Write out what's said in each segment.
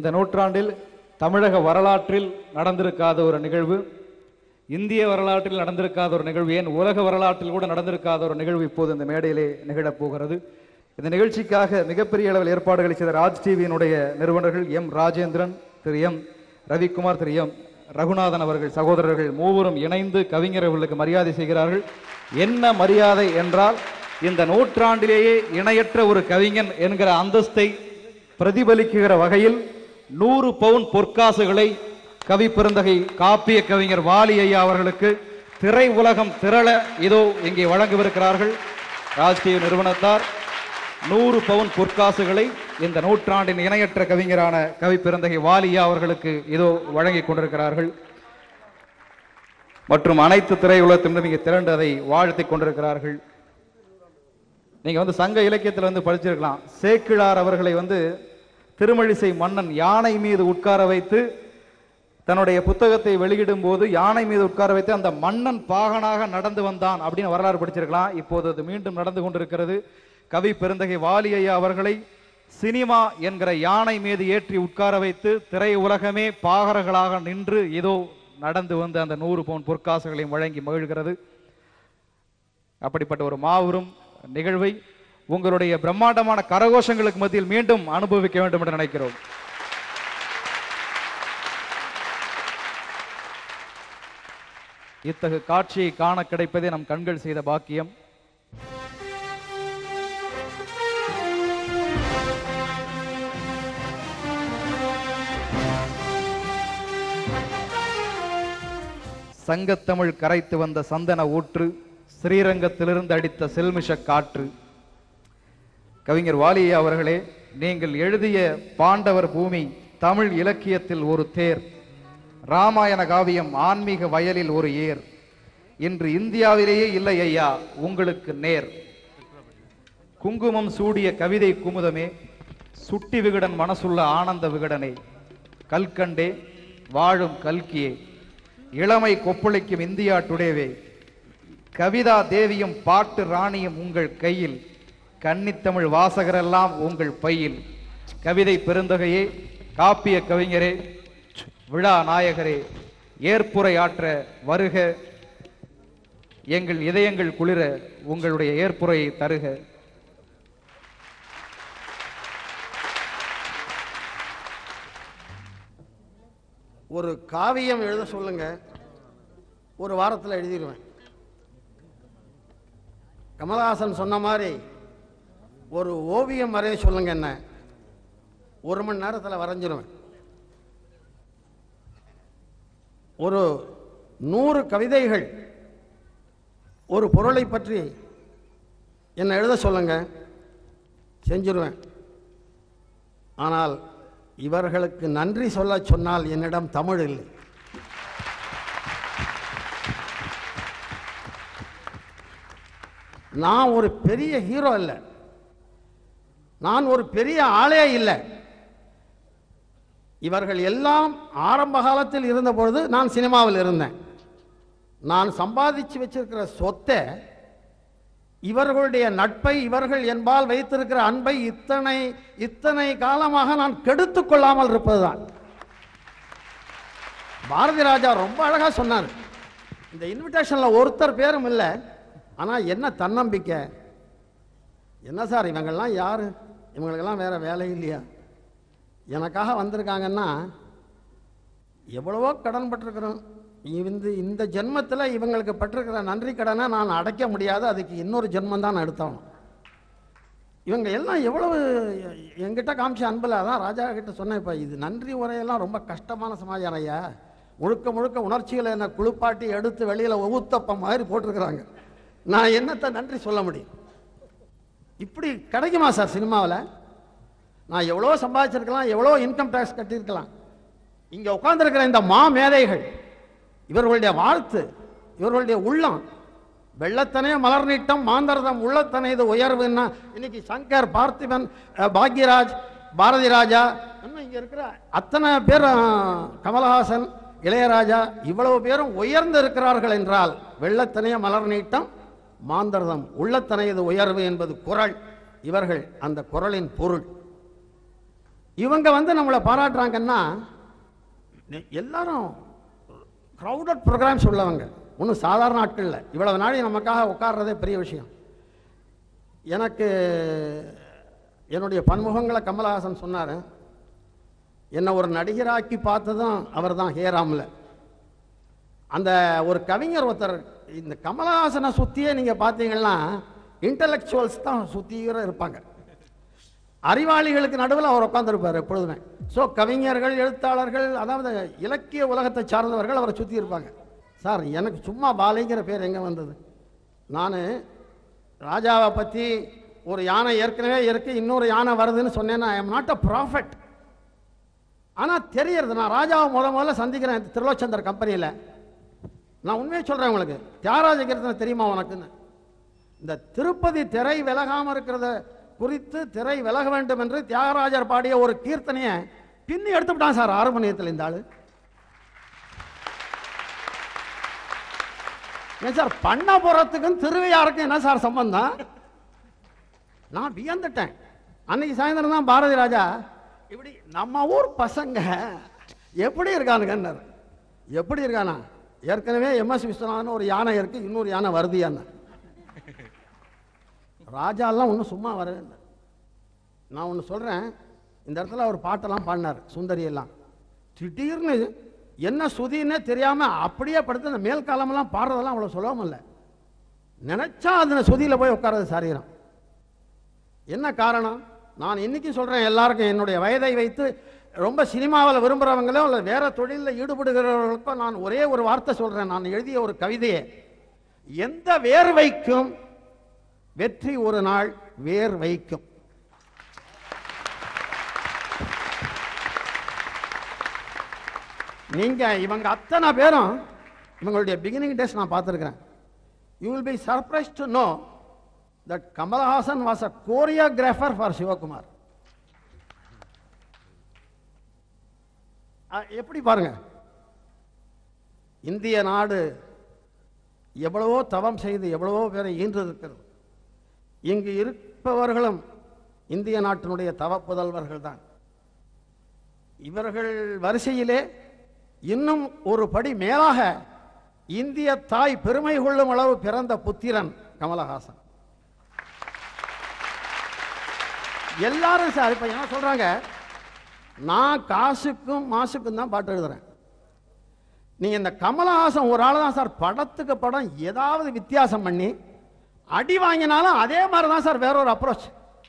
இந்த நூற்றாண்டில் தமிழக வரலாற்றில் நடந்திருக்காத ஒரு நிகழ்வு இந்திய வரலாற்றில் நடந்திருக்காத ஒரு நிகழ்வு ஏன் உலக வரலாற்றில் கூட நடந்திருக்காத ஒரு நிகழ்வு இப்போது இந்த மேடையிலே நிகழப் போகிறது இந்த நிகழ்ச்சிக்காக மிகப்பெரிய அளவில் ஏற்பாடுகளை செய்த ராஜ் டிவியினுடைய நிறுவனர்கள் M Rajendran Thiru M Ravikumar Thiru M Raghunathan அவர்கள் சகோதரர்கள் மூவரும் இணைந்து கவிஞர் அவர்களுக்கு மரியாதை செய்கிறார்கள் என்ன மரியாதை என்றால் இந்த நூற்றாண்டிலேயே இணையற்ற ஒரு கவிஞன் என்கிற அந்தஸ்தை பிரதிபலிக்குகிற வகையில் நூறு பவுன் பொற்காசுகளை கவி பெருந்தகை காப்பிய கவிஞர் வாலி ஐயா அவர்களுக்கு திரை உலகம் திரள இதோ இங்கே வழங்கவிருக்கிறார்கள் ராஜ்டிவி நிறுவனத்தார் நூறு பவுன் பொற்காசுகளை இந்த நூற்றாண்டின் இணையற்ற கவிஞரான கவி பெருந்தகை வாலியா அவர்களுக்கு இதோ வழங்கிக் கொண்டிருக்கிறார்கள் மற்றும் அனைத்து திரையுலகத்திலும் இங்கே திரண்டு அதை வாழ்த்திக் கொண்டிருக்கிறார்கள் நீங்க வந்து சங்க இலக்கியத்துல வந்து படிச்சிருக்கலாம் சேக்கிழார் அவர்களை வந்து திருமழிசை மன்னன் யானை மீது உட்கார வைத்து தன்னுடைய புத்தகத்தை வெளியிடும் போது யானை மீது உட்கார வைத்து அந்த மன்னன் பாகனாக நடந்து வந்தான் அப்படின்னு வரலாறு படிச்சிருக்கலாம் இப்போது அது மீண்டும் நடந்து கொண்டிருக்கிறது கவி பெருந்தகை வாலி ஐயா அவர்களை சினிமா என்கிற யானை மீது ஏற்றி உட்கார வைத்து திரை உலகமே பாகர்களாக நின்று இதோ நடந்து வந்து அந்த நூறு பவுன் பொற்காசுகளையும் வழங்கி மகிழ்கிறது அப்படிப்பட்ட ஒரு மாபெரும் நிகழ்வை உங்களுடைய பிரம்மாண்டமான கரகோஷங்களுக்கு மத்தியில் மீண்டும் அனுபவிக்க வேண்டும் என்று நினைக்கிறோம் இத்தகு காட்சியை காண கிடைப்பதே நம் கண்கள் செய்த பாக்கியம் சங்கத்தமிழ் கரைத்து வந்த சந்தன ஊற்று ஸ்ரீரங்கத்திலிருந்து அடித்த செல்மிஷ காற்று கவிஞர் வாலியா அவர்களே நீங்கள் எழுதிய பாண்டவர் பூமி தமிழ் இலக்கியத்தில் ஒரு தேர் ராமாயண காவியம் ஆன்மீக வயலில் ஒரு ஏர் இன்று இந்தியாவிலேயே இல்லை ஐயா உங்களுக்கு நேர் குங்குமம் சூடிய கவிதை குமுதமே சுட்டி விகடன் மனசுள்ள ஆனந்த விகடனே கல்கண்டே வாழும் கல்கியே இளமை கொப்பளிக்கும் இந்தியா டுடேவே கவிதா தேவியும் பாட்டு ராணியும் உங்கள் கையில் கன்னித்தமிழ் வாசகரெல்லாம் உங்கள் பையில் கவிதை பெருந்தகையே காப்பிய கவிஞரே விழா நாயகரே ஏற்புரை ஆற்ற வருக எங்கள் இதயங்கள் குளிர உங்களுடைய ஏற்புரையை தருக ஒரு காவியம் எழுத சொல்லுங்க ஒரு வாரத்தில் எழுதிடுவேன் கமலஹாசன் சொன்ன மாதிரி ஒரு ஓவியம் வரைய சொல்லுங்க என்ன ஒரு மணி நேரத்தில் வரைஞ்சிருவேன் ஒரு நூறு கவிதைகள் ஒரு பொருளை பற்றி என்னை எழுத சொல்லுங்க செஞ்சிருவேன் ஆனால் இவர்களுக்கு நன்றி சொல்ல சொன்னால் என்னிடம் தமிழ் இல்லை நான் ஒரு பெரிய ஹீரோ இல்லை நான் ஒரு பெரிய ஆளே இல்லை இவர்கள் எல்லாம் ஆரம்ப காலத்தில் இருந்த பொழுது நான் சினிமாவில் இருந்தேன் நான் சம்பாதிச்சு வச்சிருக்கிற சொத்தை இவர்களுடைய நட்பை இவர்கள் என்பால் வைத்திருக்கிற அன்பை இத்தனை இத்தனை காலமாக நான் கெடுத்துக் கொள்ளாமல் இருப்பதுதான் பாரதி ராஜா ரொம்ப அழகா சொன்னார் இந்த இன்விடேஷன்ல ஒருத்தர் பேரும் இல்லை ஆனா என்ன தன்னம்பிக்கை என்ன சார் இவங்கெல்லாம் யாரு இவங்களுக்கெல்லாம் வேற வேலை இல்லையா எனக்காக வந்திருக்காங்கன்னா எவ்வளவோ கடன் பட்டிருக்கிறோம் இந்த இந்த ஜென்மத்தில் இவங்களுக்கு பட்டிருக்கிற நன்றி கடனை நான் அடைக்க முடியாது அதுக்கு இன்னொரு ஜென்மம் தான் நான் எடுத்தாகணும் இவங்க எல்லாம் எவ்வளவு என்கிட்ட காமிச்ச அன்பில் அதான் ராஜா கிட்ட சொன்னேன் இப்போ இது நன்றி உரையெல்லாம் ரொம்ப கஷ்டமான சமாச்சாரம் ஐயா முழுக்க முழுக்க உணர்ச்சிகளை என்னை குளிப்பாட்டி எடுத்து வெளியில் ஒவ்வொத்தப்பம் மாதிரி போட்டிருக்கிறாங்க நான் என்னத்தை நன்றி சொல்ல முடியும் இப்படி கிடைக்குமா சார் சினிமாவில் நான் எவ்வளோ சம்பாதிச்சிருக்கலாம் எவ்வளோ இன்கம் டேக்ஸ் கட்டியிருக்கலாம் இங்கே உட்கார்ந்திருக்கிற இந்த மா மேதைகள் இவர்களுடைய வாழ்த்து இவர்களுடைய உள்ளம் வெள்ளத்தனே மலர் நீட்டம் மாந்தரதம் உள்ளத்தனைது உயர்வுன்னா இன்னைக்கு சங்கர் பார்த்திபன் அஹ், பாக்யராஜ் பாரதி ராஜா இன்னும் இங்க இருக்கிற அத்தனை பேர் அஹ், கமலஹாசன் இளையராஜா இவ்வளவு பேரும் உயர்ந்து இருக்கிறார்கள் என்றால் வெள்ளத்தனைய மலர் நீட்டம் மாந்தரதம் உள்ளத்தனையது உயர்வு என்பது குரல் இவர்கள் அந்த குரலின் பொருள் இவங்க வந்து நம்மளை பாராட்டுறாங்கன்னா நெ- எல்லாரும் க்ரௌடட் ப்ரோக்ராம்ஸ் உள்ளவங்க ஒன்றும் சாதாரண ஆட்கள் இல்லை இவ்வளவு நாளைக்கு நமக்காக உட்கார்றதே பெரிய விஷயம் எனக்கு என்னுடைய பன்முகங்களை கமலஹாசன் சொன்னார் என்னை ஒரு நடிகராக்கி பார்த்ததும் அவர் தான் ஹேராமில் அந்த ஒரு கவிஞர் ஒருத்தர் இந்த கமலஹாசனை சுற்றியே நீங்கள் பார்த்தீங்கன்னா இன்டலெக்சுவல்ஸ் தான் சுற்றிக்கிற இருப்பாங்க அறிவாளிகளுக்கு நடுவில் அவர் உட்காந்துருப்பார் எப்பொழுதுமே ஸோ கவிஞர்கள் எழுத்தாளர்கள் அதாவது இலக்கிய உலகத்தை சார்ந்தவர்கள் அவரை சுற்றி இருப்பாங்க சார் எனக்கு சும்மா பாலைங்கிற பேர் எங்கே வந்தது நான் ராஜாவை பற்றி ஒரு யானை ஏற்கனவே இருக்கு இன்னொரு யானை வருதுன்னு சொன்னேன்னா I am not a prophet ஆனால் தெரியறது நான் ராஜாவை முத முதல்ல சந்திக்கிறேன் திருலோச்சந்தர் கம்பெனியில் நான் உண்மையை சொல்கிறேன் உங்களுக்கு தியாகராஜ கீர்த்தனை தெரியுமா உனக்குன்னு இந்த திருப்பதி திரை விலகாமல் இருக்கிறத குறித்து திரை விலக வேண்டும் என்று தியாகராஜர் பாடிய ஒரு கீர்த்தனையை பின்னி எடுத்துவிட்டான் சார் ஆறுமணியத்தில் இந்த ஆளு ஏன் சார் பண்ணபுரத்துக்கும் திருவையாருக்கும் என்ன சார் சம்பந்தம் நான் வியந்துட்டேன் அன்னைக்கு சாயந்தரம் தான் பாரதி ராஜா இப்படி நம்ம ஊர் பசங்க எப்படி இருக்கானுங்கன்னாரு எப்படி இருக்கானா ஏற்கனவே எம்எஸ் விஸ்வநாதன் ஒரு யானை இருக்கு இன்னொரு யானை வருதியான்னு ராஜாலாம் ஒன்றும் சும்மா வரவே இல்லை நான் ஒன்று சொல்கிறேன் இந்த இடத்துல அவர் பாட்டெல்லாம் பாடினார் சுந்தரி எல்லாம் திடீர்னு என்ன சுதின்னே தெரியாமல் அப்படியே படுத்து அந்த மேல் காலமெல்லாம் பாடுறதெல்லாம் அவ்வளோ சுலபம் இல்லை நினச்சா அதில் சுதியில் போய் உட்கார்றது சாரீரம் என்ன காரணம் நான் இன்னைக்கு சொல்கிறேன் எல்லாருக்கும் என்னுடைய வயதை வைத்து ரொம்ப சினிமாவில் விரும்புகிறவங்களோ இல்லை வேற தொழிலில் ஈடுபடுகிறவர்களுக்கோ நான் ஒரே ஒரு வார்த்தை சொல்கிறேன் நான் எழுதிய ஒரு கவிதையே எந்த வேர்வைக்கும் வெற்றி ஒரு நாள் வேர் வைக்கும் நீங்க இவங்க அத்தனை பேரும் இவங்களுடைய பிகினிங் டேஸ் நான் பார்த்துருக்கிறேன் you will be surprise to know that Kamal Haasan was a choreographer for Sivakumar ah, எப்படி பாருங்க இந்திய நாடு எவ்வளவோ தவம் செய்து எவ்வளவோ பேரை ஈன்றிருக்கிறது இங்கு இருப்பவர்களும் இந்திய நாட்டினுடைய தவ புதல்வர்கள் தான் இவர்கள் வரிசையிலே இன்னும் ஒரு படி மேலாக இந்திய தாய் பெருமை கொள்ளும் அளவு பிறந்த புத்திரன் கமலஹாசன் எல்லாரும் சார் இப்ப என்ன சொல்றாங்க நான் காசுக்கும் மாசுக்கும் தான் பாட்டு எழுதுறேன் நீங்க இந்த கமலஹாசன் ஒரு ஆள் தான் சார் படத்துக்கு படம் ஏதாவது வித்தியாசம் பண்ணி அடி வாங்கினாலும் அதே மாதிரி தான் சார் வேற ஒரு அப்ரோச்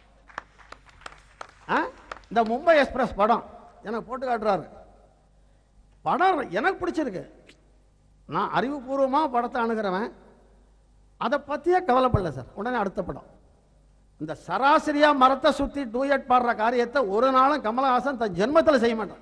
இந்த மும்பை எக்ஸ்பிரஸ் படம் எனக்கு போட்டு காட்டுறாரு படம் எனக்கு பிடிச்சிருக்கு நான் அறிவுபூர்வமாக படத்தை அணுகிறவன் அதை பற்றியே கவலைப்படல சார் உடனே அடுத்த படம் இந்த சராசரியா மரத்தை சுற்றி டூயட் பாடுற காரியத்தை ஒரு நாளும் கமலஹாசன் தன் ஜென்மத்தில் செய்ய மாட்டான்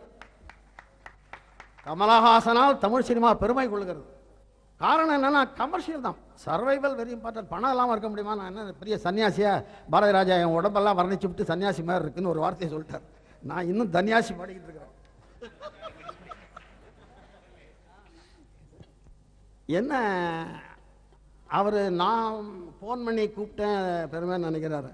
கமலஹாசனால் தமிழ் சினிமா பெருமை கொள்கிறது காரணம் என்னன்னா கமர்ஷியல் தான் சர்வைவல் வெரி இம்பார்ட்டன்ட் பணம் இல்லாமல் இருக்க முடியுமா நான் என்ன பெரிய சன்னியாசியா பாரதி ராஜா என் உடம்பெல்லாம் வர்ணிச்சு விட்டு சன்னியாசி மாதிரி இருக்குன்னு ஒரு வார்த்தையை சொல்லிட்டார் நான் இன்னும் தன்யாசி பாடிக்கிட்டு இருக்கிறேன் என்ன அவர் நான் ஃபோன் பண்ணி கூப்பிட்டேன் பெருமை நினைக்கிறாரு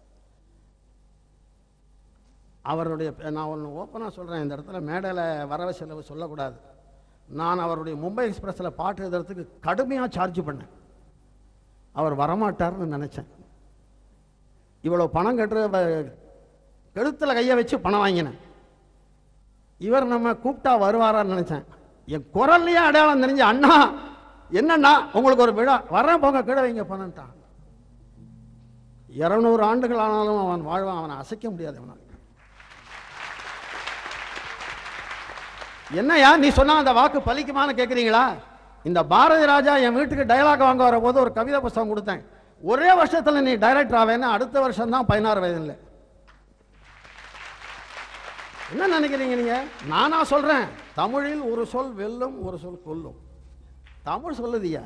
அவருடைய நான் ஒன்று ஓப்பனாக சொல்கிறேன் இந்த இடத்துல மேடையில் வரவு செலவு சொல்லக்கூடாது நான் அவருடைய மும்பை எக்ஸ்பிரஸில் பாட்டு எழுதுறதுக்கு கடுமையாக சார்ஜ் பண்ணேன் அவர் வரமாட்டார்னு நினச்சேன் இவ்வளோ பணம் கட்டுற கழுத்தில் கையை வச்சு பணம் வாங்கினேன் இவர் நம்ம கூப்பிட்டா வருவாரான்னு நினச்சேன் என் குரல்லையே அடையாளம் தெரிஞ்சு அண்ணா என்னண்ணா உங்களுக்கு ஒரு விழா வரேன் போங்க கீழே வைங்க பணம்ட்டான் இருநூறு ஆண்டுகள் ஆனாலும் அவன் வாழ்வான் அவனை அசைக்க முடியாது அவனால் என்னய்யா நீ சொன்னா அந்த வாக்கு பலிக்குமான்னு கேட்குறீங்களா இந்த பாரதி ராஜா என் வீட்டுக்கு டைலாக் வாங்க வர போது ஒரு கவிதை புஸ்தகம் கொடுத்தேன் ஒரே வருஷத்துல நீ டைரக்டர் ஆவேன்னு அடுத்த வருஷம் தான் பதினாறு வயதுல என்ன நினைக்கிறீங்க நீங்க நானா சொல்றேன் தமிழில் ஒரு சொல் வெல்லும் ஒரு சொல் கொல்லும் தமிழ் சொல்லுதியா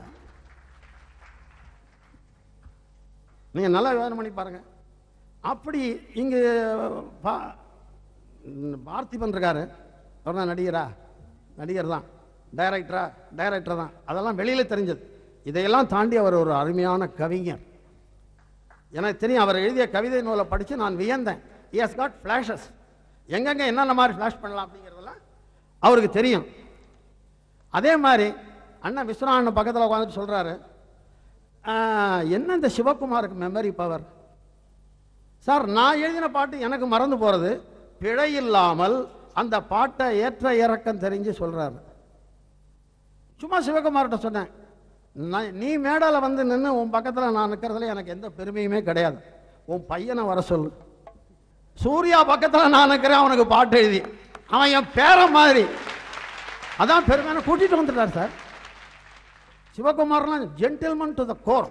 நீங்க நல்லா யோசனை பண்ணி பாருங்க அப்படி இங்கு பா- ம், பார்த்திபன் இருக்காரு அவர் தான் நடிகரா நடிகர் தான் டைரக்டரா டைரக்டர் தான் அதெல்லாம் வெளியில தெரிஞ்சது இதையெல்லாம் தாண்டி அவர் ஒரு அருமையான கவிஞர் எனக்கு தெரியும் அவர் எழுதிய கவிதை நூலை படித்து நான் வியந்தேன் he has got flashes எங்கெங்க என்னென்ன மாதிரி ஃப்ளாஷ் பண்ணலாம் அப்படிங்கிறதெல்லாம் அவருக்கு தெரியும் அதே மாதிரி அண்ணன் விஸ்வநாதன் பக்கத்தில் உட்காந்துட்டு சொல்கிறாரு என்ன இந்த சிவகுமாருக்கு மெமரி பவர் சார் நான் எழுதின பாட்டு எனக்கு மறந்து போகிறது பிழை இல்லாமல் அந்த பாட்டை ஏற்ற இறக்கம் தெரிஞ்சு சொல்கிறாரு சும்மா சிவகுமார்கிட்ட சொன்னேன் நான் நீ மேடால வந்து நின்று உன் பக்கத்தில் நான் நிற்கிறதுல எனக்கு எந்த பெருமையுமே கிடையாது உன் பையனை வர சொல்லு சூர்யா பக்கத்தில் நான் நிற்கிறேன் அவனுக்கு பாட்டு எழுதி அவன் என் பேரன் மாதிரி அதான் பெருமையான கூட்டிட்டு வந்துட்டார் சார் சிவகுமார்லாம் ஜென்டில்மன் டு த கோர்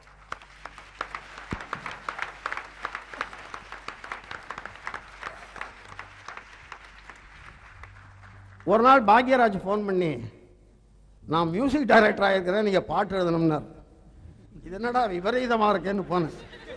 ஒரு நாள் பாக்யராஜ் ஃபோன் பண்ணி நான் மியூசிக் டைரக்டர் ஆகிருக்கிறேன் நீங்கள் பாட்டு எழுதணும்னார் இது என்னடா விபரீதமாக இருக்கேன்னு போனேன்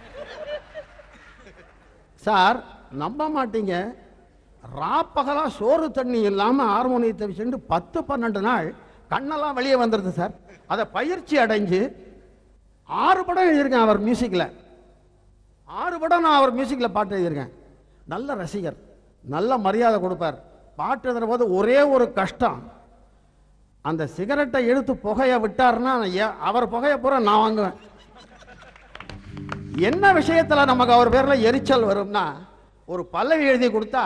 சார் நம்ப மாட்டீங்க ராப்பகலா சோறு தண்ணி இல்லாமல் ஹார்மோனியத்தை வச்சுட்டு பத்து பன்னெண்டு நாள் கண்ணெல்லாம் வெளியே வந்துடுது சார் அதை பயிற்சி அடைஞ்சு ஆறு படம் எழுதியிருக்கேன் அவர் மியூசிக்கில் ஆறு படம் நான் அவர் மியூசிக்கில் பாட்டு எழுதியிருக்கேன் நல்ல ரசிகர் நல்ல மரியாதை கொடுப்பார் பாட்டு எழுதுற போது ஒரே ஒரு கஷ்டம் அந்த சிகரெட்டை எடுத்து புகையை விட்டாருன்னா ஏ- அவர் புகையை பூரா நான் வாங்குவேன் என்ன விஷயத்துல நமக்கு அவர் பேர்ல எரிச்சல் வரும்னா ஒரு பல்லவி எழுதி கொடுத்தா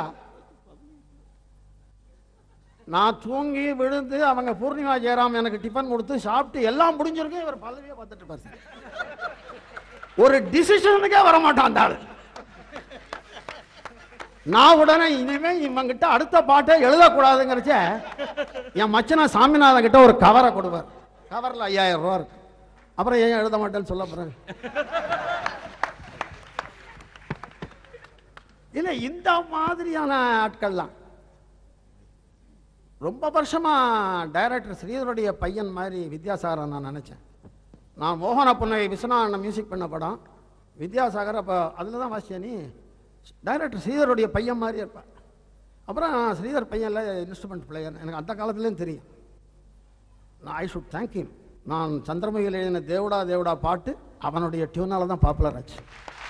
நான் தூங்கி விழுந்து அவங்க பூர்ணிமா ஜெயராம் எனக்கு டிஃபன் கொடுத்து சாப்பிட்டு எல்லாம் முடிஞ்சிருக்கு இவர் பல்லவியே பார்த்துட்டு இருப்பார் சார். ஒரு டிசிஷனுக்கே வர மாட்டான் அந்த ஆளு நான் உடனே இனிமே இவங்கிட்ட அடுத்த பாட்டை எழுதக்கூடாதுங்கிறச்ச என் மச்சனா சாமிநாதன் கிட்ட ஒரு கவரை கொடுப்பார் கவரில் ஐயாயிரம் ரூபா இருக்கு அப்புறம் ஏன் எழுத மாட்டேன்னு சொல்ல போறேன் இல்லை இந்த மாதிரியான ஆட்கள்லாம் ரொம்ப வருஷமா டைரக்டர் ஸ்ரீதருடைய பையன் மாதிரி வித்யாசாகரை நான் நினச்சேன் நான் மோகன புன்னகை விஸ்வநாதன் மியூசிக் பண்ண படம் வித்யாசாகர் அப்போ அதில் தான் வாசியா நீ டைரக்டர் ஸ்ரீதருடைய பையன் மாதிரி இருப்பேன் அப்புறம் ஸ்ரீதர் பையன்ல இன்ஸ்ட்ருமெண்ட் பிளேயர் எனக்கு அந்த காலத்துலேயும் தெரியும் நான் ஐ ஷுட் தேங்க் him நான் சந்திரமுகியில் எழுதின தேவடா தேவடா பாட்டு அவனுடைய டியூனால தான் பாப்புலர் ஆச்சு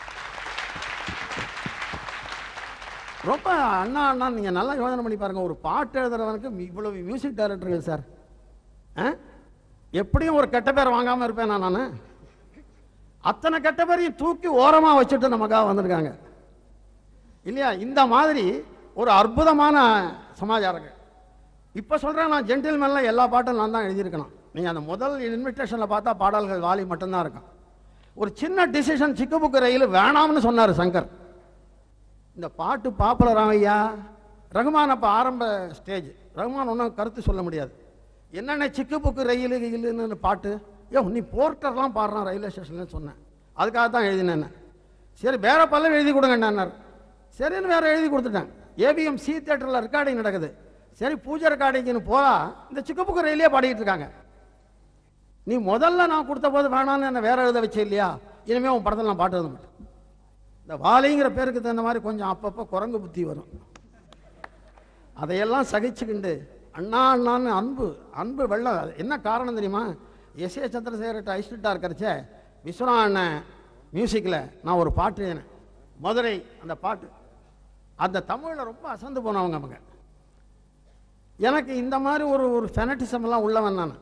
ரொம்ப அண்ணா அண்ணா நீங்கள் நல்லா யோசனை பண்ணி பாருங்க ஒரு பாட்டு எழுதுறவனுக்கு இவ்வளவு மியூசிக் டைரக்டர்கள் சார் ஆ எப்படியும் ஒரு கெட்ட பேர் வாங்காமல் இருப்பேன் நான் நான் அத்தனை கெட்ட பேரையும் தூக்கி ஓரமாக வச்சுட்டு நமக்காக வந்திருக்காங்க இல்லையா இந்த மாதிரி ஒரு அற்புதமான சமாச்சாரங்கள் இப்போ சொல்கிறேன் நான் ஜென்டில்மேனில் எல்லா பாட்டும் நான் தான் எழுதியிருக்கணும் நீங்கள் அந்த முதல் இன்விடேஷனில் பார்த்தா பாடல்கள் வாலி மட்டும்தான் இருக்கும் ஒரு சின்ன டிசிஷன் சிக்கு புக்கு ரயில் வேணாம்னு சொன்னார் சங்கர் இந்த பாட்டு பாப்புலர் ஐயா ரகுமான் அப்போ ஆரம்ப ஸ்டேஜ் ரகுமான் ஒன்றும் கருத்து சொல்ல முடியாது என்னென்ன சிக்கு புக்கு ரயில் கியிலுன்னு பாட்டு ஏ நீ போர்ட்டர்லாம் பாடுறான் ரயில்வே ஸ்டேஷன்ல சொன்னேன் அதுக்காக தான் எழுதினேன் சரி வேற பல்லவி எழுதி கொடுங்கன்னார் சரின்னு வேற எழுதி கொடுத்துட்டேன் ஏபிஎம் சி தேட்டரில் ரெக்கார்டிங் நடக்குது சரி பூஜை ரெக்கார்டிங்னு போதா இந்த சிக்கு புக்கு ரயிலே பாடிக்கிட்டு இருக்காங்க நீ முதல்ல நான் கொடுத்த போது வேணான்னு என்ன வேற எழுத வச்சே இல்லையா இனிமேல் உன் படத்தில் நான் பாட்டு எழுத மாட்டேன் இந்த வாலிங்கிற பேருக்கு தகுந்த மாதிரி கொஞ்சம் அப்பப்போ குரங்கு புத்தி வரும் அதையெல்லாம் சகிச்சுக்கிண்டு அண்ணா அண்ணான்னு அன்பு அன்பு வெள்ளம் அது என்ன காரணம் தெரியுமா எஸ் ஏ சந்திரசேகர்கிட்ட ஐஸ்டிட்டா இருக்கிறச்சே விஸ்வநாத அண்ணன் மியூசிக்கில் நான் ஒரு பாட்டு எழுதினேன் மதுரை அந்த பாட்டு அந்த தமிழில் ரொம்ப அசந்து போனவங்க அவங்க எனக்கு இந்த மாதிரி ஒரு ஒரு ஃபெனட்டிசம் எல்லாம் உள்ளவன் நான்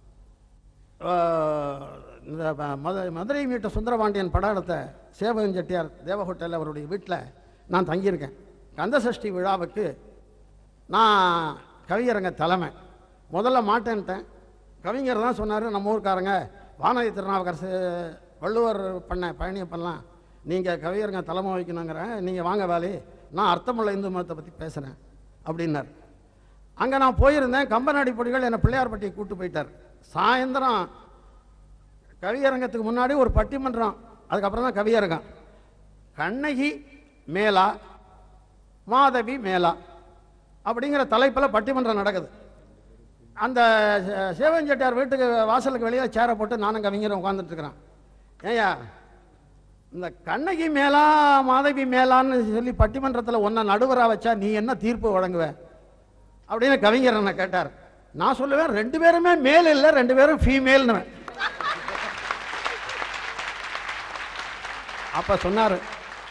ஆஹ், இந்த ம- மத- மதுரை மீட்ட சுந்தரபாண்டியன் படம் எடுத்த சேவகன் செட்டியார் தேவ ஹோட்டலில் அவருடைய வீட்டில் நான் தங்கியிருக்கேன் கந்தசஷ்டி விழாவுக்கு நான் கவிஞரங்க தலைமை முதல்ல மாட்டேன்ட்டேன் கவிஞர் தான் சொன்னார் நம்ம ஊர்க்காரங்க வானதி திருநாவுக்கரசு வள்ளுவர் பண்ண பயணியை பண்ணலாம் நீங்கள் கவிஞருங்க தலைமை வைக்கணுங்கிறேன் நீங்கள் வாங்க வேலை நான் அர்த்தமுள்ள இந்து மதத்தை பற்றி பேசுகிறேன் அப்படின்னார் அங்கே நான் போயிருந்தேன் கம்பநாடி பொடிகள் என்னை பிள்ளையார்பட்டியை கூட்டு போயிட்டார் சாயந்தரம் கவியரங்கத்துக்கு முன்னாடி ஒரு பட்டிமன்றம் அதுக்கப்புறம் தான் கவியரங்கம் கண்ணகி மேலா மாதவி மேலா அப்படிங்கிற தலைப்பில் பட்டிமன்றம் நடக்குது அந்த சே- சேவன் செட்டியார் வீட்டுக்கு வாசலுக்கு வெளியே சேரை போட்டு நானும் கவிஞரும் உட்காந்துட்டு இருக்கிறேன் ஏய்யா இந்த கண்ணகி மேலா மாதவி மேலான்னு சொல்லி பட்டிமன்றத்தில் ஒன்றை நடுவராக வச்சா நீ என்ன தீர்ப்பு வழங்குவ அப்படின்னு கவிஞர் என்ன கேட்டார் நான் சொல்லுவேன் ரெண்டு பேருமே மேல் இல்லை ரெண்டு பேரும் ஃபீமேல்னு அப்ப சொன்னார்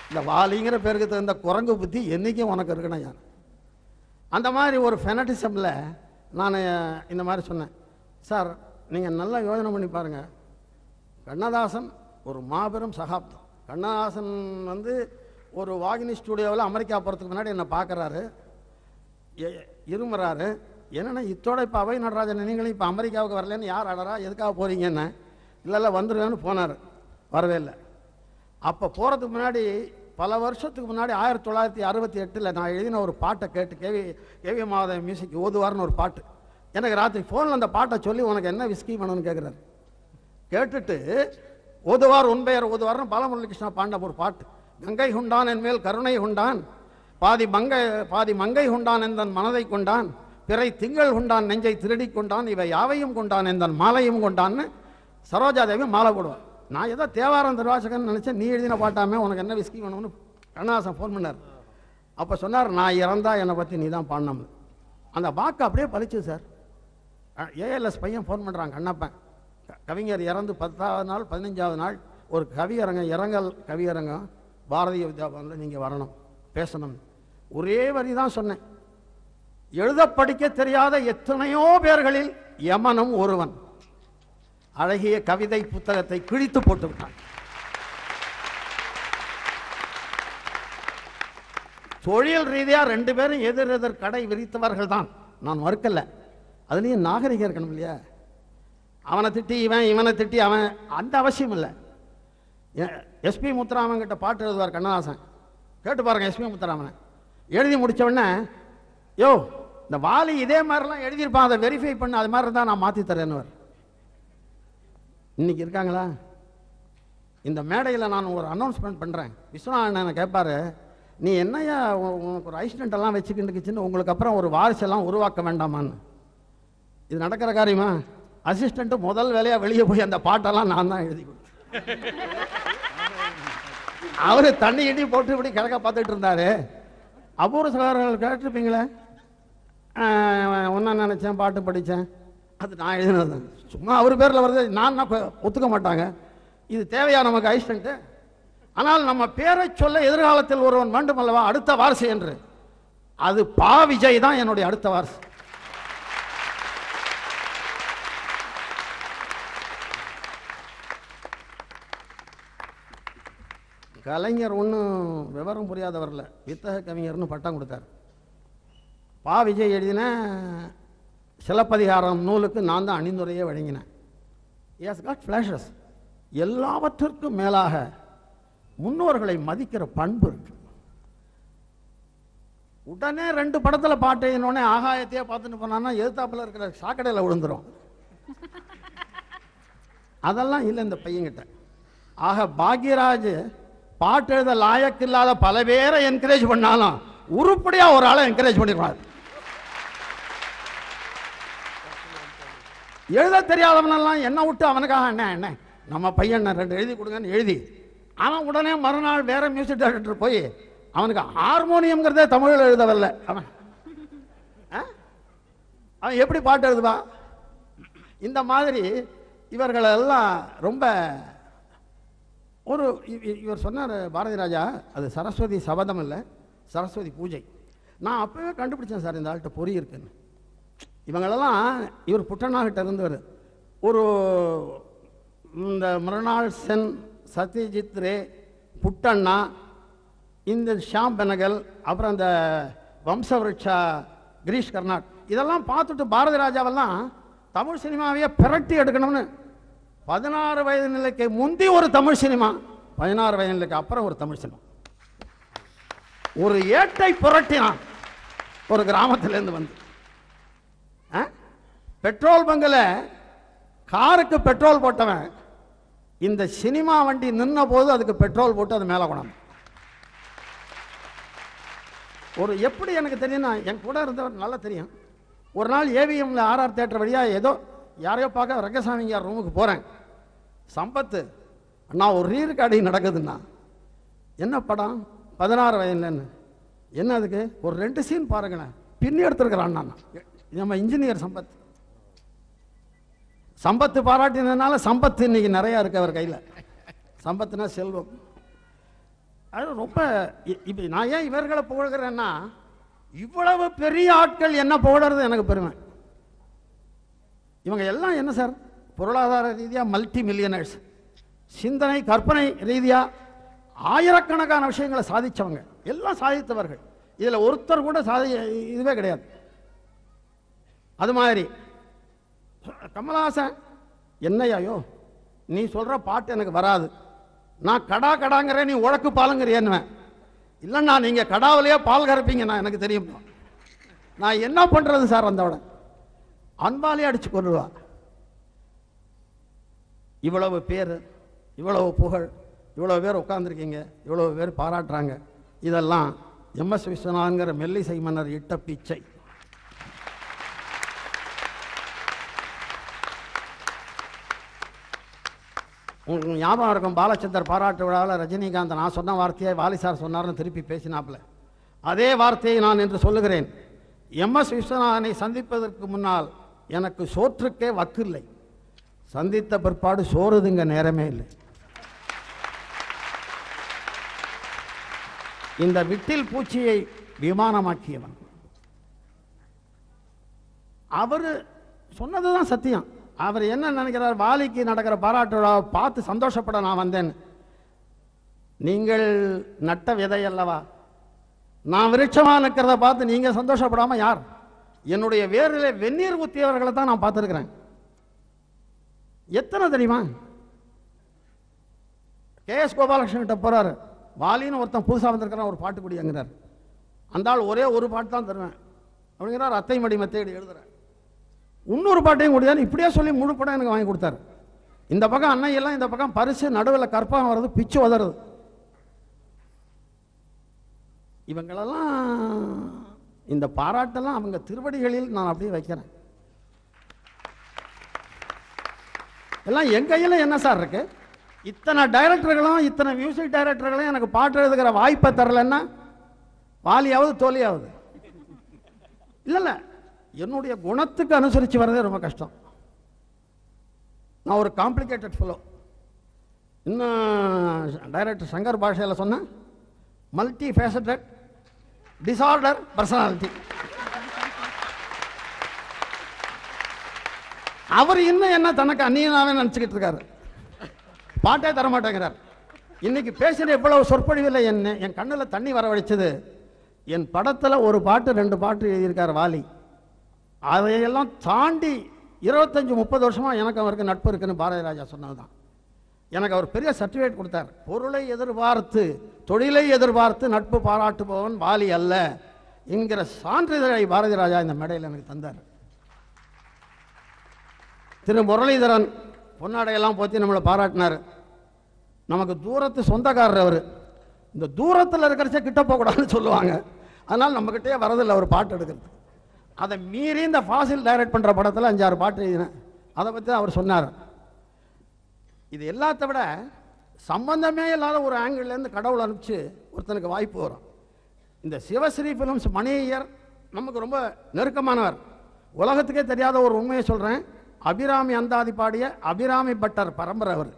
இந்த வாலிங்கிற பேருக்கு தகுந்த குரங்கு புத்தி என்றைக்கும் உனக்கு இருக்கணும் யார் அந்த மாதிரி ஒரு ஃபெனட்டிசமில் நான் இந்த மாதிரி சொன்னேன் சார் நீங்கள் நல்லா யோசனை பண்ணி பாருங்கள் கண்ணதாசன் ஒரு மாபெரும் சகாப்தம் கண்ணதாசன் வந்து ஒரு வாகினி ஸ்டூடியோவில் அமெரிக்கா போகிறதுக்கு முன்னாடி என்னை பார்க்குறாரு இருமுறாரு என்னென்ன இத்தோட இப்போ அவை நடராஜன் நீங்களும் இப்போ அமெரிக்காவுக்கு வரலன்னு யார் அடரா எதுக்காக போகிறீங்கன்னு இல்லை இல்லை வந்துருவேன்னு போனார் வரவே இல்லை அப்போ போகிறதுக்கு முன்னாடி பல வருஷத்துக்கு முன்னாடி ஆயிரத்தி தொள்ளாயிரத்தி அறுபத்தி எட்டில் நான் எழுதின ஒரு பாட்டை கேட்டு கேவி கேவி மாத மியூசிக் ஓதுவார்னு ஒரு பாட்டு எனக்கு ராத்திரி ஃபோனில் அந்த பாட்டை சொல்லி உனக்கு என்ன விஸ்கி வேணும்னு கேட்குறாரு கேட்டுட்டு ஓதுவார் உன்பெயர் ஓதுவார்னு பாலமுரளிகிருஷ்ணா பாண்ட ஒரு பாட்டு கங்கை கொண்டான் என் மேல் கருணை கொண்டான் பாதி மங்கை பாதி மங்கை கொண்டான் எந்தன் மனதை கொண்டான் பிறை திங்கள் கொண்டான் நெஞ்சை திருடிக் கொண்டான் இவை யாவையும் கொண்டான் எந்தன் மாலையும் கொண்டான்னு சரோஜாதேவி மாலை போடுவார் நான் ஏதோ தேவாரம் திருவாசகன் நினச்சேன் நீ எழுதின பாட்டாமே உனக்கு என்ன விஸ்கி வேணும்னு கண்ணாசன் ஃபோன் பண்ணார் அப்போ சொன்னார் நான் இறந்தா என்னை பற்றி நீ தான் பாடினோம்னு அந்த வாக்கு அப்படியே பளிச்சு சார் ஏஎல்எஸ் பையன் ஃபோன் பண்ணுறாங்க கண்ணப்பன் க- கவிஞர் இறந்து பத்தாவது நாள் பதினஞ்சாவது நாள் ஒரு கவியரங்கம் இரங்கல் கவியரங்கம் பாரதிய வித்யாபவனில் நீங்கள் வரணும் பேசணும் ஒரே வரி தான் சொன்னேன் எழுத படிக்க தெரியாத எத்தனையோ பேர்களில் யமனும் ஒருவன் அழகிய கவிதை புத்தகத்தை கிழித்து போட்டு விட்டான் தொழில் ரீதியா ரெண்டு பேரும் எதிர் எதிர் கடை விரித்தவர்கள் தான் நான் மறுக்கல அதுலேயும் நாகரிகம் இருக்கணும் இல்லையா அவனை திட்டி இவன் இவனை திட்டி அவன் அந்த அவசியம் இல்லை எஸ்பி முத்துராமன் கிட்ட பாட்டு எழுதுவார் கண்ணதாசன் கேட்டு பாருங்க எஸ்பி முத்துராமனை எழுதி முடிச்ச உடனே யோ இந்த வாலி இதே மாதிரிலாம் எழுதியிருப்பான் அதை வெரிஃபை பண்ண அது மாதிரி இருந்தால் நான் மாற்றி தரேன்னு இன்னைக்கு இருக்காங்களா இந்த மேடையில் நான் ஒரு அனௌன்ஸ்மெண்ட் பண்ணுறேன் விஸ்வநாதன் கேட்பாரு நீ என்னையா உ- உனக்கு ஒரு ஐஸ்டன்ட் எல்லாம் வச்சுக்கிட்டுச்சுன்னு உங்களுக்கு அப்புறம் ஒரு வாரிசெல்லாம் உருவாக்க வேண்டாமான்னு இது நடக்கிற காரியமா அசிஸ்டண்ட்டு முதல் வேலையாக வெளியே போய் அந்த பாட்டெல்லாம் நான் தான் எழுதி கொடுத்தேன் அவரு தண்ணி கிண்டி போட்டு இப்படி கிழக்க பார்த்துட்டு இருந்தாரு அபூர்வ சகோதரர்கள் கேட்டிருப்பீங்களே ஒன்றா நினச்சேன் பாட்டு படித்தேன் அது நான் எழுதினது தான். சும்மா அவர் பேரில் வருது நான் ஒத்துக்க மாட்டாங்க இது தேவையா நமக்கு ஐஸ்டன்ட்டு ஆனால் நம்ம பேரை சொல்ல எதிர்காலத்தில் ஒருவன் வேண்டும் அல்லவா அடுத்த வாரிசு என்று அது பா விஜய் தான் என்னுடைய அடுத்த வாரிசு கலைஞர் ஒன்றும் விவரம் புரியாதவர் இல்லை வித்தக கவிஞர்னு பட்டம் கொடுத்தார் பா விஜய் எழுதின சிலப்பதிகாரம் நூலுக்கு நான் தான் அணிந்துரையே வழங்கினேன் எஸ் காட் ஃப்ளாஷஸ் எல்லாவற்றிற்கும் மேலாக முன்னோர்களை மதிக்கிற பண்பு இருக்கு உடனே ரெண்டு படத்துல பாட்டு எழுதினோடனே ஆகாயத்தையே பார்த்துட்டு போனான்னா எதிர்த்தாப்புல இருக்கிற சாக்கடையில் விழுந்துரும் அதெல்லாம் இல்லை இந்த பையன்கிட்ட ஆக பாக்யராஜ் பாட்டு எழுத லாயக்கு இல்லாத பல பேரை என்கரேஜ் பண்ணாலும் உருப்படியா ஒரு ஆளை என்கரேஜ் பண்ணிடுவார் எழுத தெரியாதவனெல்லாம் என்ன விட்டு அவனுக்காக என்ன என்ன நம்ம பையன் என்ன ரெண்டு எழுதி கொடுங்கன்னு எழுதி அவன் உடனே மறுநாள் வேற மியூசிக் டைரக்டர் போய் அவனுக்கு ஹார்மோனியம்ங்கிறதே தமிழில் எழுத வரல அவன் ஆ? அவன் எப்படி பாட்டு எழுதுவான் இந்த மாதிரி இவர்களெல்லாம் ரொம்ப ஒரு இ- இ- இவர் சொன்னார் பாரதி ராஜா அது சரஸ்வதி சபதம் இல்லை சரஸ்வதி பூஜை நான் அப்பவே கண்டுபிடிச்சேன் சார் இந்த ஆள்கிட்ட பொறி இருக்குன்னு இவங்களெல்லாம் இவர் புட்டனாகிட்ட இருந்தவர் ஒரு இந்த மிருணாள் சென் சத்யஜித் ரே புட்டண்ணா இந்த ஷாம் பெனகல் அப்புறம் இந்த வம்சவருட்சா கிரீஷ் கர்நாட் இதெல்லாம் பார்த்துட்டு பாரதி ராஜாவெல்லாம் தமிழ் சினிமாவையே பிரட்டி எடுக்கணும்னு பதினாறு வயது நிலைக்கு முந்தி ஒரு தமிழ் சினிமா பதினாறு வயது நிலைக்கு அப்புறம் ஒரு தமிழ் சினிமா ஒரு ஏட்டை புரட்டினான் ஒரு கிராமத்திலேருந்து வந்து ஆ? பெட்ரோல் பங்கில் காருக்கு பெட்ரோல் போட்டவன் இந்த சினிமா வண்டி நின்ன போது அதுக்கு பெட்ரோல் போட்டு அது மேலே கொண்டாந்து ஒரு எப்படி எனக்கு தெரியும்னா என் கூட இருந்தவர் நல்லா தெரியும் ஒரு நாள் ஏவிஎம்ல ஆர்ஆர் தேட்டர் வழியா ஏதோ யாரையோ பார்க்க ரங்கசாமிங்க ரூமுக்கு போகிறேன் சம்பத்து அண்ணா ஒரு ரீ ரெக்கார்டிங் நடக்குதுண்ணா என்ன படம் பதினாறு வயதுலன்னு என்ன அதுக்கு ஒரு ரெண்டு சீன் பாருங்களேன் பின்னி எடுத்துருக்கிறான் நான் நம்ம இன்ஜினியர் சம்பத் சம்பத்து பாராட்டினதுனால சம்பத்து இன்னைக்கு நிறையா இருக்கு அவர் கையில் சம்பத்துனா செல்வம் அது ரொம்ப இ- இப்ப நான் ஏன் இவர்களை புகழ்கிறேன்னா இவ்வளவு பெரிய ஆட்கள் என்ன புகழறது எனக்கு பெருமை இவங்க எல்லாம் என்ன சார் பொருளாதார ரீதியாக மல்டி மில்லியனர்ஸ் சிந்தனை கற்பனை ரீதியாக ஆயிரக்கணக்கான விஷயங்களை சாதிச்சவங்க எல்லாம் சாதித்தவர்கள் இதில் ஒருத்தர் கூட சாதி இதுவே கிடையாது அது மாதிரி கமலஹாசன் என்னையாயோ நீ சொல்கிற பாட்டு எனக்கு வராது நான் கடா கடாங்கிறேன் நீ உழக்கு பாலுங்கிறியன்னுவேன் இல்லைண்ணா நீங்கள் கடாவிலேயே பால் கறப்பீங்க நான் எனக்கு தெரியும் நான் என்ன பண்ணுறது சார் அந்தோட அன்பாலே அடிச்சு கொள்ளுவா இவ்வளவு பேர் இவ்வளவு புகழ் இவ்வளவு பேர் உட்காந்துருக்கீங்க இவ்வளவு பேர் பாராட்டுறாங்க இதெல்லாம் எம்எஸ் விஸ்வநாதங்கிற மெல்லிசை மன்னர் இட்ட பிச்சை உங்களுக்கு ஞாபகம் இருக்கும் பாலச்சந்தர் பாராட்டு விழாவில் ரஜினிகாந்த் நான் சொன்ன வார்த்தையை வாலி சார் சொன்னார்னு திருப்பி பேசினாப்புல அதே வார்த்தையை நான் என்று சொல்லுகிறேன் எம்எஸ் விஸ்வநாதனை சந்திப்பதற்கு முன்னால் எனக்கு சோற்றுக்கே வக்கு இல்லை சந்தித்த பிற்பாடு சோறுதுங்க நேரமே இல்லை இந்த விட்டில் பூச்சியை விமானமாக்கியவன் அவர் சொன்னதுதான் சத்தியம் அவர் என்ன நினைக்கிறார் வாலிக்கு நடக்கிற பாராட்டு விழாவை பார்த்து சந்தோஷப்பட நான் வந்தேன் நீங்கள் நட்ட விதை அல்லவா நான் விருட்சமா நிற்கிறத பார்த்து நீங்க சந்தோஷப்படாம யார் என்னுடைய வேரில் வெந்நீர் ஊத்தியவர்களை தான் நான் பார்த்துருக்கிறேன் எத்தனை தெரியுமா கே எஸ் கோபாலகிருஷ்ணன் கிட்ட போறாரு வாலின்னு ஒருத்தன் புதுசாக வந்திருக்கிறான் ஒரு பாட்டு குடிங்கிறார் அந்த ஆள் ஒரே ஒரு பாட்டு தான் தருவேன் அப்படிங்கிறார் அத்தை மடி மெத்தையடி எழுதுறேன் இன்னொரு பாட்டையும் கொடுத்தாரு இப்படியே சொல்லி முழு படம் எனக்கு வாங்கி கொடுத்தாரு இந்த பக்கம் அன்னையெல்லாம் இந்த பக்கம் பரிசு நடுவில் கற்பகம் வர்றது பிச்சு உதறது இவங்களெல்லாம் இந்த பாராட்டெல்லாம் அவங்க திருவடிகளில் நான் அப்படியே வைக்கிறேன் எல்லாம் என் கையில் என்ன சார் இருக்கு இத்தனை டைரக்டர்களும் இத்தனை மியூசிக் டைரக்டர்களும் எனக்கு பாட்டு எழுதுகிற வாய்ப்பை தரலன்னா வாலியாவது தோலியாவது இல்லை இல்லை என்னுடைய குணத்துக்கு அனுசரித்து வரதே ரொம்ப கஷ்டம் நான் ஒரு காம்ப்ளிகேட்டட் ஃபெலோ இன்னும் டைரக்டர் சங்கர் பாஷையில் சொன்னேன் மல்டி ஃபேசட்டட் டிசார்டர் பர்சனாலிட்டி அவர் இன்னும் என்ன தனக்கு அந்நியனாவே நினச்சிக்கிட்டு இருக்காரு பாட்டே தர மாட்டேங்கிறார் இன்னைக்கு பேசின எவ்வளவு சொற்பொழிவில் என்ன என் கண்ணில் தண்ணி வரவழைச்சது என் படத்தில் ஒரு பாட்டு ரெண்டு பாட்டு எழுதியிருக்கார் வாலி அதையெல்லாம் தாண்டி இருபத்தஞ்சி முப்பது வருஷமா எனக்கு அவருக்கு நட்பு இருக்குன்னு பாரதி ராஜா சொன்னதுதான் எனக்கு அவர் பெரிய சர்டிஃபிகேட் கொடுத்தார் பொருளை எதிர்பார்த்து தொழிலை எதிர்பார்த்து நட்பு பாராட்டுபவன் வாலி அல்ல என்கிற சான்றிதழை பாரதி ராஜா இந்த மேடையில் எனக்கு தந்தார் திரு முரளிதரன் பொன்னாடையெல்லாம் போத்தி நம்மளை பாராட்டினார் நமக்கு தூரத்து சொந்தக்காரர் அவர் இந்த தூரத்தில் இருக்கிறச்ச கிட்ட போகக்கூடாதுன்னு சொல்லுவாங்க அதனால் நம்மக்கிட்டே வரதில்லை ஒரு பாட்டு எடுக்கிறது அதை மீறி இந்த ஃபாசில் டைரக்ட் பண்ணுற படத்தில் அஞ்சாறு பாட்டு எழுதினேன் அதை பற்றி அவர் சொன்னார் இது எல்லாத்த விட சம்பந்தமே இல்லாத ஒரு ஆங்கிள்லேருந்து கடவுள் அனுப்பிச்சு ஒருத்தனுக்கு வாய்ப்பு வரும் இந்த சிவஸ்ரீ ஃபிலிம்ஸ் மணியர் நமக்கு ரொம்ப நெருக்கமானவர் உலகத்துக்கே தெரியாத ஒரு உண்மையை சொல்கிறேன் அபிராமி அந்தாதி பாடிய அபிராமி பட்டர் பரம்பரை அவர்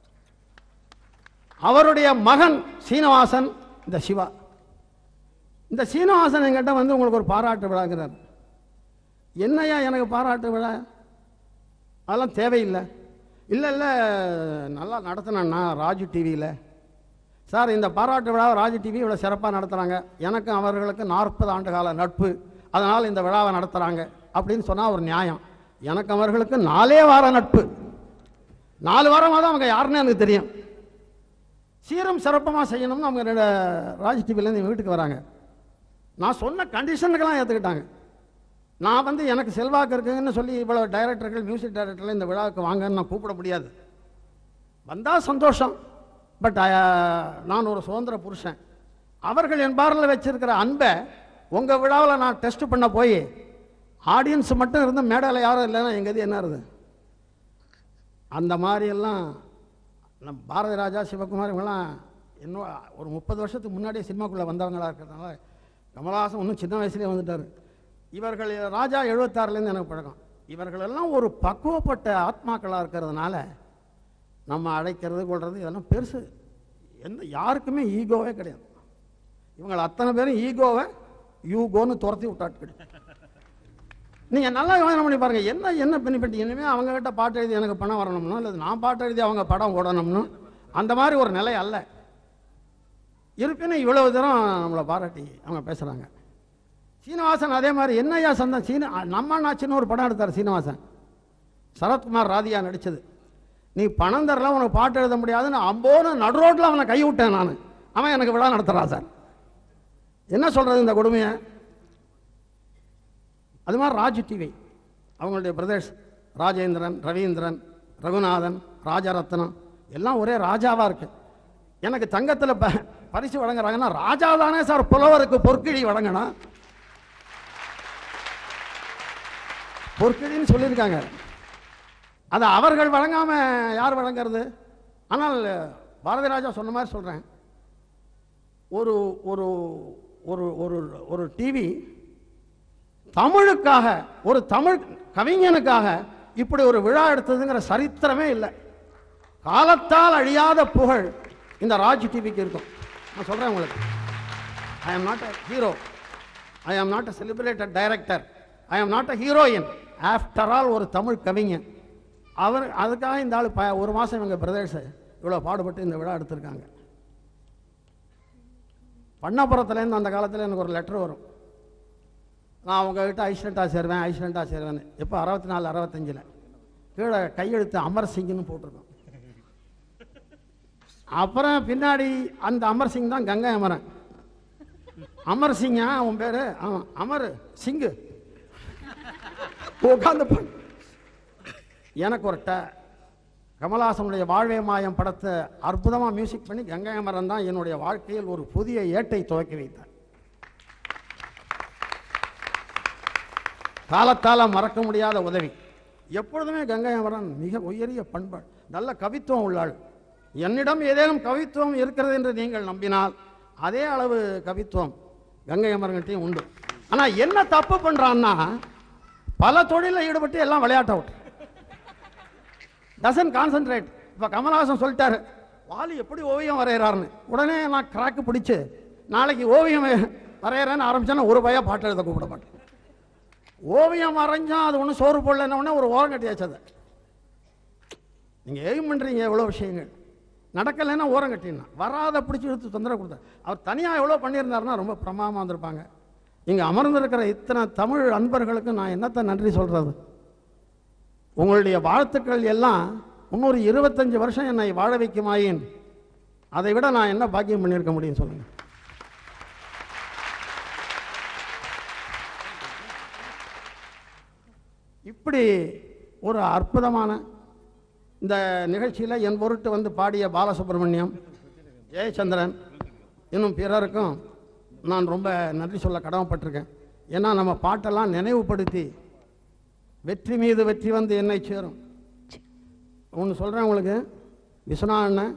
அவருடைய மகன் சீனிவாசன் இந்த சிவா இந்த சீனிவாசன் என்கிட்ட வந்து உங்களுக்கு ஒரு பாராட்டு விழாங்கிறார் என்னையா எனக்கு பாராட்டு விழா அதெல்லாம் தேவையில்லை இல்லை இல்லை நல்லா நடத்தினேண்ணா ராஜு டிவியில் சார் இந்த பாராட்டு விழாவை ராஜு டிவி இவ்வளோ சிறப்பாக நடத்துகிறாங்க எனக்கும் அவர்களுக்கு நாற்பது ஆண்டு கால நட்பு அதனால் இந்த விழாவை நடத்துகிறாங்க அப்படின்னு சொன்னால் ஒரு நியாயம் எனக்கு அவர்களுக்கு நாலே வார நட்பு நாலு வாரமாக தான் அவங்க யாருன்னு எனக்கு தெரியும் சீரும் சிறப்பமாக செய்யணும்னு அவங்க ரெண்டு ராஜ் டிவிலேருந்து எங்கள் வீட்டுக்கு வராங்க நான் சொன்ன கண்டிஷனுக்கெல்லாம் ஏற்றுக்கிட்டாங்க நான் வந்து எனக்கு செல்வாக்கு இருக்குங்கன்னு சொல்லி இவ்வளோ டைரக்டர்கள் மியூசிக் டைரக்டர்கள் இந்த விழாவுக்கு வாங்கன்னு நான் கூப்பிட முடியாது வந்தால் சந்தோஷம் பட் நான் ஒரு சுதந்திர புருஷன் அவர்கள் என் பார்வையில் வச்சிருக்கிற அன்பை உங்கள் விழாவில் நான் டெஸ்ட் பண்ண போய் ஆடியன்ஸ் மட்டும் இருந்து மேடையில் யாரும் இல்லைன்னா எங்கள் இது என்ன இருக்குது அந்த மாதிரியெல்லாம் நம்ம பாரதி ராஜா சிவகுமார் இவங்கெல்லாம் இன்னும் ஒரு முப்பது வருஷத்துக்கு முன்னாடியே சினிமாக்குள்ளே வந்தவங்களா இருக்கிறதுனால கமலஹாசன் இன்னும் சின்ன வயசுலேயே வந்துட்டார் இவர்கள் ராஜா எழுபத்தாறுலேருந்து எனக்கு பழக்கம் இவர்களெல்லாம் ஒரு பக்குவப்பட்ட ஆத்மாக்களாக இருக்கிறதுனால நம்ம அழைக்கிறது கொள்வது இதெல்லாம் பெருசு எந்த யாருக்குமே ஈகோவே கிடையாது இவங்களை அத்தனை பேரும் ஈகோவை யூகோன்னு துரத்தி விட்டாட்டு நீங்கள் நல்லா யோசனை பண்ணி பாருங்கள் என்ன என்ன பெனிஃபிட் இனிமேல் அவங்க கிட்ட பாட்டு எழுதி எனக்கு பணம் வரணும்னோ இல்லை நான் பாட்டு எழுதி அவங்க படம் ஓடணும்னு அந்த மாதிரி ஒரு நிலை அல்ல இருப்பினும் இவ்வளவு தூரம் நம்மளை பாராட்டி அவங்க பேசுகிறாங்க சீனிவாசன் அதே மாதிரி என்னையா சந்தம் சீன நம்ம நாச்சின்னு ஒரு படம் எடுத்தார் சீனிவாசன் சரத்குமார் ராதியா நடித்தது நீ பணம் தரல உனக்கு பாட்டு எழுத முடியாதுன்னு அம்போன்னு நடு ரோட்டில் அவனை கை விட்டேன் நான் அவன் எனக்கு விழா நடத்துகிறான் சார் என்ன சொல்கிறது இந்த கொடுமையை அது மாதிரி ராஜ் டிவி அவங்களுடைய பிரதர்ஸ் ராஜேந்திரன் ரவீந்திரன் ரகுநாதன் ராஜரத்னம் எல்லாம் ஒரே ராஜாவாக இருக்கு எனக்கு தங்கத்தில் ப பரிசு வழங்குறாங்கன்னா ராஜா தானே சார் புலவருக்கு பொற்கிழி வழங்கணும் பொற்கிழின்னு சொல்லியிருக்காங்க அதை அவர்கள் வழங்காம யார் வழங்குறது ஆனால் பாரதி ராஜா சொன்ன மாதிரி சொல்கிறேன் ஒரு ஒரு ஒரு ஒரு ஒரு டிவி தமிழுக்காக ஒரு தமிழ் கவிஞனுக்காக இப்படி ஒரு விழா எடுத்ததுங்கிற சரித்திரமே இல்லை காலத்தால் அழியாத புகழ் இந்த ராஜ் டிவிக்கு இருக்கும் நான் சொல்கிறேன் உங்களுக்கு ஐ am not a hero I am not a celebrated director I am not a heroine after all ஒரு தமிழ் கவிஞன் அவர் அதுக்காக இந்த ஆள் ப ஒரு மாதம் இவங்க பிரதேச இவ்வளோ பாடுபட்டு இந்த விழா எடுத்திருக்காங்க பண்ணப்புறத்துலேருந்து அந்த காலத்தில் எனக்கு ஒரு லெட்டர் வரும் நான் உங்ககிட்ட ஐஸ்லண்ட்டாக சேருவேன் ஐஸ்லண்ட்டாக சேருவேன் எப்போ அறுபத்தி நாலு அறுபத்தஞ்சில் கீழே கையெழுத்து அமர் சிங்னு போட்டிருக்கோம் அப்புறம் பின்னாடி அந்த அமர் சிங் தான் கங்கை அமரன் அமர் சிங்கா உன் பேர் ஆமாம் அமர் சிங்கு உட்காந்து பா- எனக்கு ஒரு ட கமலஹாசனுடைய வாழ்வே மாயம் படத்தை அற்புதமாக மியூசிக் பண்ணி கங்கை அமரன் தான் என்னுடைய வாழ்க்கையில் ஒரு புதிய ஏட்டை துவக்கி வைத்தார் காலத்தால் மறக்க முடியாத உதவி எப்பொழுதுமே கங்கை அமரன் மிக உயரிய பண்பாடு நல்ல கவித்துவம் உள்ளாள் என்னிடம் ஏதேனும் கவித்துவம் இருக்கிறது என்று நீங்கள் நம்பினால் அதே அளவு கவித்துவம் கங்கை அமரன்கிட்டையும் உண்டு ஆனால் என்ன தப்பு பண்ணுறான்னா பல தொழிலில் ஈடுபட்டு எல்லாம் விளையாட்ட விட்டு டசன் கான்சென்ட்ரேட் இப்போ கமலஹாசன் சொல்லிட்டாரு வாலி எப்படி ஓவியம் வரைகிறாருன்னு உடனே நான் கிராக்கு பிடிச்சு நாளைக்கு ஓவியம் வரைகிறேன்னு ஆரம்பிச்சேன்னா ஒரு பையன் பாட்டு எழுத கூப்பிட மாட்டேன் ஓவியம் வரைஞ்சா அது ஒன்றும் சோறு போடலன்ன உடனே ஒரு ஓரம் கட்டியாச்சு அதை நீங்கள் எய்ம் பண்ணுறீங்க எவ்வளோ விஷயங்கள் நடக்கலைன்னா ஓரம் கட்டினா வராத பிடிச்சி இழுத்து தொந்தரவு கொடுத்தார் அவர் தனியாக எவ்வளோ பண்ணியிருந்தாருன்னா ரொம்ப பிரமாதமாக வந்திருப்பாங்க இங்கே அமர்ந்திருக்கிற இத்தனை தமிழ் அன்பர்களுக்கு நான் என்னத்தை நன்றி சொல்கிறது உங்களுடைய வாழ்த்துக்கள் எல்லாம் இன்னொரு இருபத்தஞ்சு வருஷம் என்னை வாழ வைக்குமாயின் அதை விட நான் என்ன பாக்கியம் பண்ணியிருக்க முடியும் சொல்லுங்கள் இப்படி ஒரு அற்புதமான இந்த நிகழ்ச்சியில் என் பொருட்டு வந்து பாடிய பாலசுப்ரமணியம் ஜெயச்சந்திரன் இன்னும் பிறருக்கும் நான் ரொம்ப நன்றி சொல்ல கடமைப்பட்டிருக்கேன் ஏன்னா நம்ம பாட்டெல்லாம் நினைவுபடுத்தி வெற்றி மீது வெற்றி வந்து என்னை சேரும் ஒன்று சொல்கிறேன் உங்களுக்கு விஸ்வநாத் அண்ணன்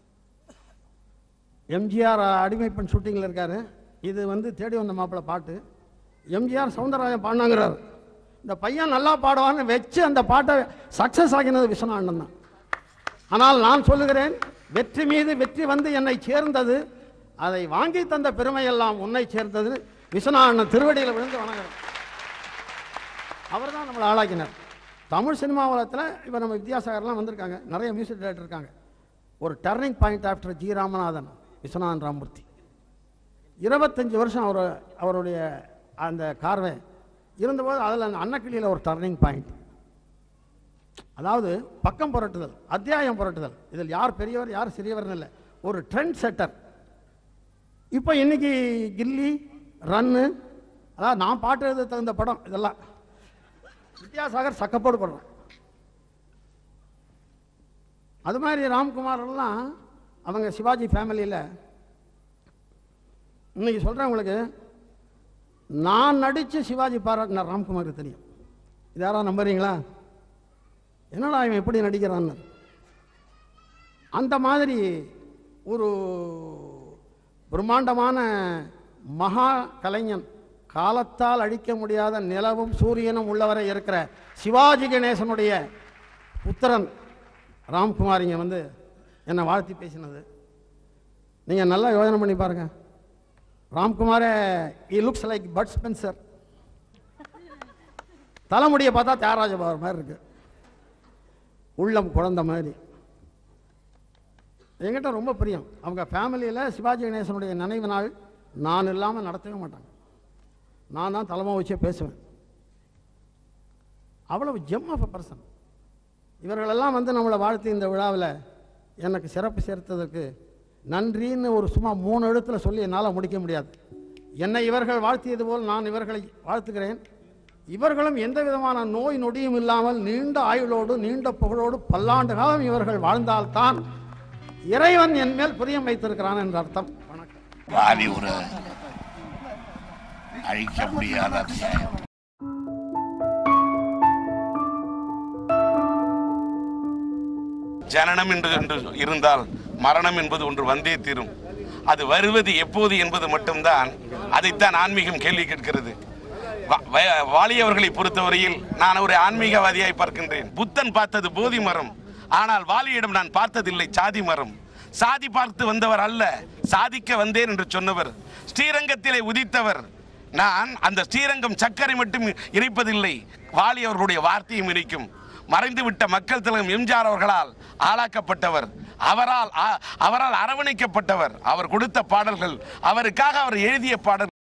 எம்ஜிஆர் அடிமைப்பெண் ஷூட்டிங்கில் இருக்காரு இது வந்து தேடி வந்த மாப்பிள்ளை பாட்டு எம்ஜிஆர் சவுந்தரராஜன் பாடினாங்கிறார் இந்த பையன் நல்லா பாடுவான்னு வச்சு அந்த பாட்டை சக்ஸஸ் ஆகினது விஸ்வநாதன் தான் ஆனால் நான் சொல்லுகிறேன் வெற்றி மீது வெற்றி வந்து என்னை சேர்ந்தது அதை வாங்கி தந்த பெருமையெல்லாம் உன்னை சேர்ந்தது விஸ்வநாதன் திருவடியில் விழுந்து வணங்குறேன் அவர் தான் நம்மளை ஆளாக்கினார் தமிழ் சினிமா உலகத்தில் இப்போ நம்ம வித்யாசாகர்லாம் வந்திருக்காங்க நிறைய மியூசிக் டைரக்டர் இருக்காங்க ஒரு turning point after G Ramanathan Viswanathan Ramamurthy இருபத்தஞ்சி வருஷம் அவர் அவருடைய அந்த கார்வை இருந்தபோது அதில் அந்த அன்னக்கிளியில் ஒரு டர்னிங் பாயிண்ட் அதாவது பக்கம் புரட்டுதல் அத்தியாயம் புரட்டுதல் இதில் யார் பெரியவர் யார் சிறியவர்னு இல்லை ஒரு ட்ரெண்ட் செட்டர் இப்போ இன்னைக்கு கில்லி ரன்னு அதாவது நான் பாட்டு எழுத தகுந்த படம் இதெல்லாம் வித்யாசாகர் சக்கப்போடு படுறோம் அது மாதிரி ராம்குமார் எல்லாம் அவங்க சிவாஜி ஃபேமிலியில் இன்னைக்கு சொல்கிறேன் உங்களுக்கு நான் நடித்து சிவாஜி பாராட்டினார் ராம்குமாருக்கு தெரியும் இது யாராவது நம்புறீங்களா என்னடா இவன் எப்படி நடிக்கிறான்னு அந்த மாதிரி ஒரு பிரம்மாண்டமான மகா கலைஞன் காலத்தால் அழிக்க முடியாத நிலவும் சூரியனும் உள்ளவரை இருக்கிற சிவாஜி கணேசனுடைய புத்திரன் ராம்குமார் இங்கே வந்து என்னை வாழ்த்தி பேசினது நீங்கள் நல்லா யோசனை பண்ணி பாருங்க ராம்குமாரே he looks like but Spencer தலைமுடியை பார்த்தா தியாகராஜ பவர் மாதிரி இருக்கு உள்ளம் குழந்த மாதிரி என்கிட்ட ரொம்ப பிரியம் அவங்க ஃபேமிலியில் சிவாஜி கணேசனுடைய நினைவு நாள் நான் இல்லாமல் நடத்தவே மாட்டாங்க நான் தான் தலைமை வச்சே பேசுவேன் அவ்வளவு ஜெம் ஆஃப் அ பர்சன் இவர்களெல்லாம் வந்து நம்மளை வாழ்த்தி இந்த விழாவில் எனக்கு சிறப்பு சேர்த்ததற்கு நன்றின்னு ஒரு சும்மா மூணு எழுத்துல சொல்லி என்னால் முடிக்க முடியாது என்னை இவர்கள் வாழ்த்தியது போல் நான் இவர்களை வாழ்த்துகிறேன் இவர்களும் எந்த விதமான நோய் நொடியும் இல்லாமல் நீண்ட ஆயுளோடு நீண்ட புகழோடு பல்லாண்டு காலம் இவர்கள் வாழ்ந்தால்தான் இறைவன் என் மேல் பிரியம் வைத்திருக்கிறான் என்ற அர்த்தம் வணக்கம் வாலி ஒரு அழிக்க முடியாத அத்தியாயம் ஜனனம் என்று என்று இருந்தால் மரணம் என்பது ஒன்று வந்தே தீரும் அது வருவது எப்போது என்பது மட்டும்தான் அதைத்தான் ஆன்மீகம் கேள்வி கேட்கிறது வா- வ- வாலி அவர்களை பொறுத்தவரையில் நான் ஒரு ஆன்மீகவாதியாய் பார்க்கின்றேன் புத்தன் பார்த்தது போதி மரம் ஆனால் வாலியிடம் நான் பார்த்ததில்லை சாதி மரம் சாதி பார்த்து வந்தவர் அல்ல சாதிக்க வந்தேன் என்று சொன்னவர் ஸ்ரீரங்கத்திலே உதித்தவர் நான் அந்த ஸ்ரீரங்கம் சர்க்கரை மட்டும் இணைப்பதில்லை வாலி அவர்களுடைய வார்த்தையும் இணைக்கும் மறைந்துவிட்ட மக்கள் தலைவர் எம்ஜிஆர் அவர்களால் ஆளாக்கப்பட்டவர் அவரால் ஆ- அவரால் அரவணைக்கப்பட்டவர் அவர் கொடுத்த பாடல்கள் அவருக்காக அவர் எழுதிய பாடல்